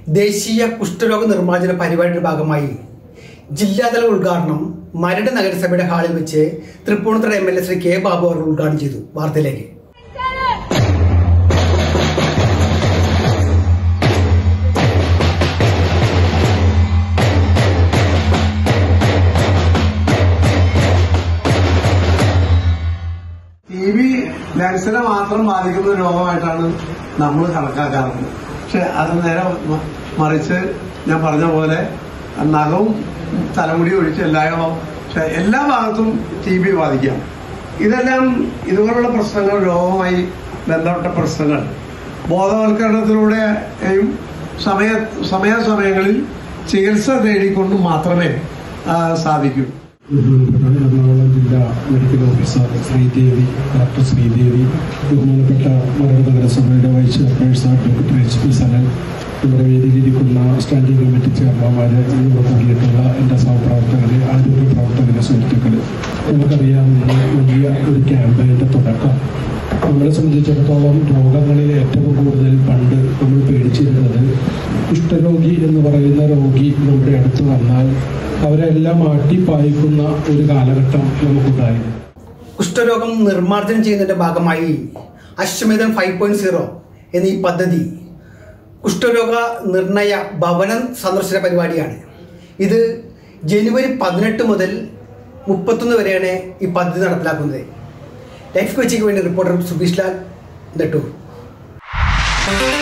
ദേശീയ കുഷ്ഠരോഗ നിർമ്മാർജ്ജന പരിപാടിയുടെ ഭാഗമായി ജില്ലാതല ഉദ്ഘാടനം മരട് നഗരസഭയുടെ ഹാളിൽ വെച്ച് Tripunithura M L A Shri K Babu അവർ ഉദ്ഘാടനം ചെയ്തു വാർത്തയിലേക്ക് ടി ബി ലങ്സിനെ മാത്രം ബാധിക്കുന്ന ഒരു രോഗമായിട്ടാണ് നമ്മൾ കണക്കാക്കാറുള്ളത് പക്ഷെ അത് നേരെ മ- മറിച്ച് ഞാൻ പറഞ്ഞ പോലെ നഖവും തലമുടി ഒഴിച്ച് എല്ലായിടവും പക്ഷെ എല്ലാ ഭാഗത്തും ടി ബി ബാധിക്കാം ഇതെല്ലാം ഇതുപോലുള്ള പ്രശ്നങ്ങൾ രോഗവുമായി ബന്ധപ്പെട്ട പ്രശ്നങ്ങൾ ബോധവൽക്കരണത്തിലൂടെയും സമയ സമയാസമയങ്ങളിൽ ചികിത്സ തേടിക്കൊണ്ട് മാത്രമേ ആ, സാധിക്കൂ ബഹുമാനപ്പെട്ട എറണാകുളം ജില്ലാ medical officer Sreedevi doctor Sreedevi ബഹുമാനപ്പെട്ട മരട് നഗരസഭയുടെ vice chairperson doctor H P Sanal ഇവിടെ വേദിയിലിരിക്കുന്ന സ്റ്റാൻഡിംഗ് കമ്മിറ്റി ചെയർമാൻമാര് ഇവിടെ കൂടിയിട്ടുള്ള എൻ്റെ സഹപ്രവർത്തകര് ആരോഗ്യ പ്രവർത്തകരെ സുഹൃത്തുക്കള് നമുക്കറിയാം ഇന്ന് വലിയ ഒരു ക്യാമ്പയിന്റെ തുടക്കം നമ്മളെ സംബന്ധിച്ചിടത്തോളം രോഗങ്ങളിൽ ഏറ്റവും കൂടുതൽ പണ്ട് നമ്മൾ പേടിച്ചിരുന്നത് കുഷ്ഠരോഗി എന്ന് പറയുന്ന രോഗി നമ്മുടെ അടുത്ത് വന്നാൽ അവരെല്ലാം ആട്ടിപ്പായിക്കുന്ന ഒരു കാലഘട്ടം നമുക്കുണ്ടായിരുന്നു കുഷ്ഠരോഗം നിർമ്മാർജ്ജനം ചെയ്യുന്നതിന്റെ ഭാഗമായി അശ്വമേധം ഫൈവ് പോയിന്റ് സീറോ എന്ന ഈ പദ്ധതി കുഷ്ഠരോഗ നിർണയ ഭവന സന്ദർശന പരിപാടിയാണ് ഇത് ജനുവരി പതിനെട്ട് മുതൽ മുപ്പത്തൊന്ന് വരെയാണ് ഈ പദ്ധതി നടപ്പിലാക്കുന്നത് ലൈഫ് കോച്ചിക്ക് വേണ്ടി റിപ്പോർട്ടർ സുബീഷ് ലാൽ നെട്ടൂർ